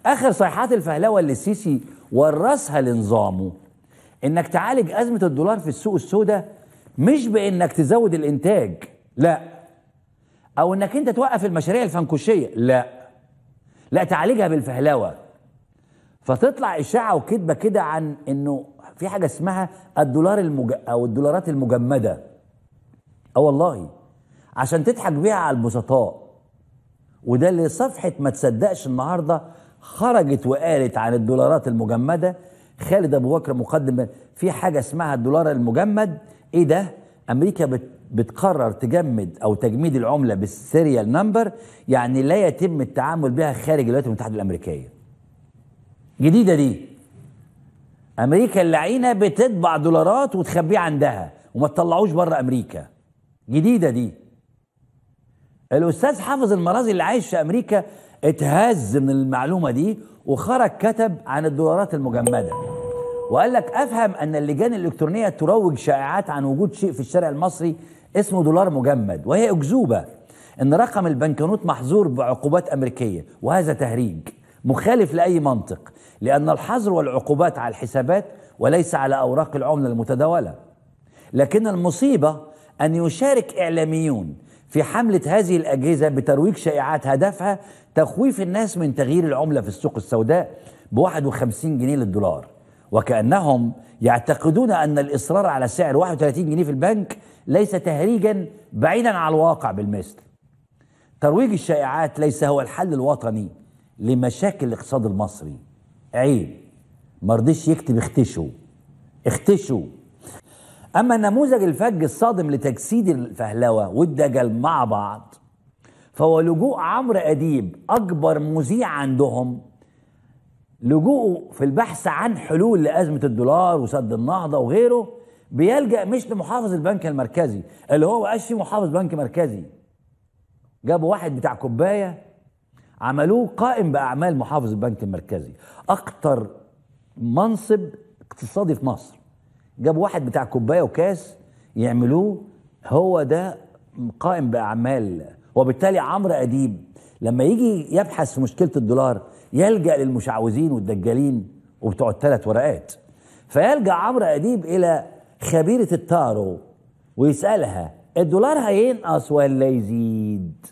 اخر صيحات الفهلوه اللي السيسي ورثها لنظامه انك تعالج ازمه الدولار في السوق السوداء مش بانك تزود الانتاج لا او انك انت توقف المشاريع الفنكوشيه لا لا تعالجها بالفهلوه فتطلع اشاعه وكذبه كده عن انه في حاجه اسمها الدولار المج... او الدولارات المجمده اه والله عشان تضحك بيها على البسطاء وده اللي صفحه ما تصدقش النهارده خرجت وقالت عن الدولارات المجمده خالد ابو بكر مقدم في حاجه اسمها الدولار المجمد ايه ده امريكا بت بتقرر تجمد او تجميد العمله بالسيريال نمبر يعني لا يتم التعامل بها خارج الولايات المتحده الامريكيه جديده دي امريكا اللعينه بتطبع دولارات وتخبيه عندها وما تطلعوش بره امريكا جديده دي الاستاذ حافظ المرازي اللي عايش في امريكا اتهز من المعلومه دي وخرج كتب عن الدولارات المجمده وقال لك افهم ان اللجان الالكترونيه تروج شائعات عن وجود شيء في الشارع المصري اسمه دولار مجمد وهي اكذوبه ان رقم البنكنوت محظور بعقوبات امريكيه وهذا تهريج مخالف لاي منطق لان الحظر والعقوبات على الحسابات وليس على اوراق العمله المتداوله لكن المصيبه ان يشارك اعلاميون في حمله هذه الاجهزه بترويج شائعات هدفها تخويف الناس من تغيير العمله في السوق السوداء ب 51 جنيه للدولار وكانهم يعتقدون ان الاصرار على سعر 31 جنيه في البنك ليس تهريجا بعيدا عن الواقع بالمثل ترويج الشائعات ليس هو الحل الوطني لمشاكل الاقتصاد المصري عيب مرضيش يكتب اختشوا اختشوا اما نموذج الفج الصادم لتجسيد الفهلوه والدجل مع بعض فهو لجوء عمرو اديب اكبر مذيع عندهم لجوءه في البحث عن حلول لازمه الدولار وسد النهضه وغيره بيلجا مش لمحافظ البنك المركزي اللي هو مبقاش فيه محافظ بنك مركزي جابوا واحد بتاع كوبايه عملوه قائم باعمال محافظ البنك المركزي اكتر منصب اقتصادي في مصر جابوا واحد بتاع كوبايه وكاس يعملوه هو ده قائم باعمال وبالتالي عمرو اديب لما يجي يبحث في مشكله الدولار يلجا للمشعوذين والدجالين وبتوع الثلاث ورقات فيلجا عمرو اديب الى خبيره التارو ويسالها الدولار هينقص ولا يزيد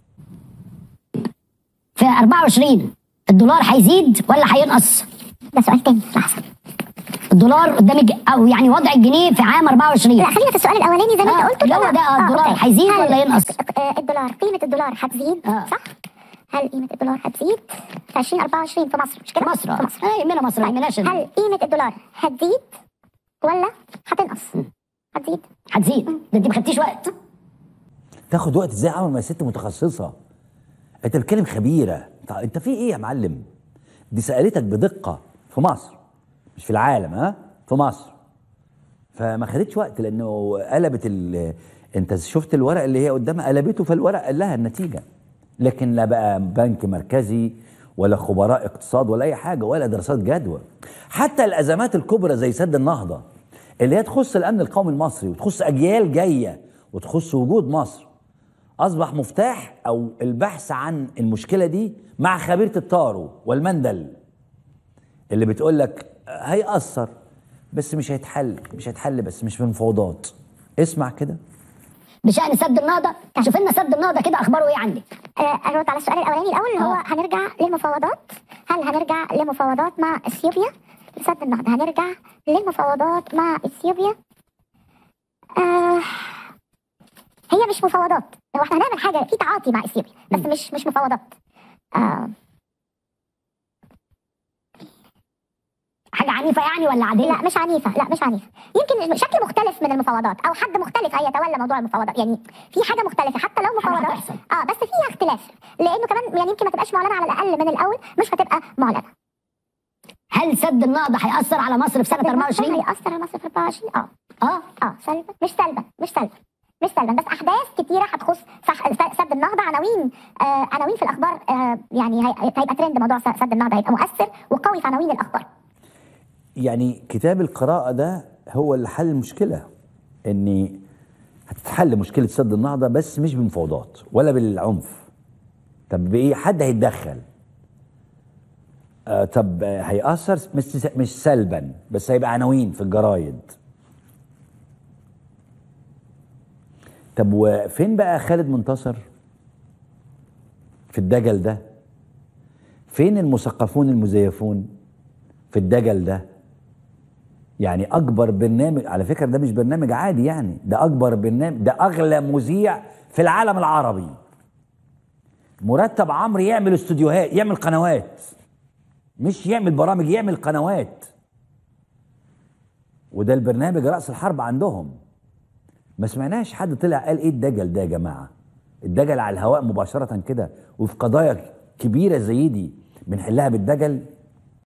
في 24 الدولار هيزيد ولا هينقص؟ ده سؤال تاني لحظه الدولار قدام الج... او يعني وضع الجنيه في عام 24 لا خلينا في السؤال الاولاني زي ما آه، انت قلت اللي هو كده. ده آه، الدولار أوكي. هيزيد هل- ولا ينقص؟ آه، الدولار قيمه الدولار هتزيد آه. صح هل قيمه الدولار هتزيد في 2024 في مصر مش كده في مصر في آه. مصر آه، يهمنا مصر ما طيب. يهمناش هل قيمه الدولار هتزيد ولا هتنقص هتزيد هتزيد ده انت ما خدتيش وقت تاخد وقت ازاي عمل ما ست متخصصه انت بتتكلم خبيره طب انت في ايه يا معلم دي سالتك بدقه في مصر مش في العالم ها في مصر فما خدتش وقت لانه قلبت ال انت شفت الورق اللي هي قدامها قلبته فالورق قال لها النتيجه لكن لا بقى بنك مركزي ولا خبراء اقتصاد ولا اي حاجه ولا دراسات جدوى حتى الازمات الكبرى زي سد النهضه اللي هي تخص الامن القومي المصري وتخص اجيال جايه وتخص وجود مصر اصبح مفتاح او البحث عن المشكله دي مع خبيره الطارو والمندل اللي بتقول لك هيأثر بس مش هيتحل مش هيتحل بس مش بمفاوضات اسمع كده بشأن سد النهضة شوف لنا سد النهضة كده أخباره إيه عندك آه، ارد على السؤال الاولاني الاول اللي هو آه. هنرجع للمفاوضات هل هنرجع لمفاوضات مع اثيوبيا لسد النهضه هنرجع للمفاوضات مع اثيوبيا آه هي مش مفاوضات هو احنا هنعمل حاجه في تعاطي مع اثيوبيا بس مش مش مفاوضات آه حاجة عنيفة يعني ولا عادية؟ لا مش عنيفه لا مش عنيفه يمكن شكل مختلف من المفاوضات او حد مختلف هيتولى موضوع المفاوضات يعني في حاجه مختلفه حتى لو مفاوضات هتحصل. اه بس فيها اختلاف لانه كمان يعني يمكن ما تبقاش معلنه على الاقل من الاول مش هتبقى معلنه هل سد النهضة هيأثر على مصر في سنة 24؟ هيأثر على مصر في 24 اه اه اه سلبا مش سلبا مش سلبا مش سلبا بس احداث كتيره هتخص صح سد النهضه عناوين آه عناوين في الاخبار آه يعني هي- هيبقى ترند موضوع س- سد النهضه هيبقى مؤثر وقوي في عناوين الاخبار يعني كتاب القراءة ده هو اللي حل المشكلة ان هتتحل مشكلة سد النهضة بس مش بمفاوضات ولا بالعنف طب بايه حد هيتدخل آه طب آه، هيأثر مش مش سلبا بس هيبقى عناوين في الجرايد طب وفين بقى خالد منتصر في الدجل ده فين المثقفون المزيفون في الدجل ده يعني اكبر برنامج على فكره ده مش برنامج عادي يعني ده اكبر برنامج ده اغلى مذيع في العالم العربي مرتب عمرو يعمل استوديوهات يعمل قنوات مش يعمل برامج يعمل قنوات وده البرنامج رأس الحرب عندهم ما سمعناش حد طلع قال ايه الدجل ده يا جماعه الدجل على الهواء مباشره كده وفي قضايا كبيره زي دي بنحلها بالدجل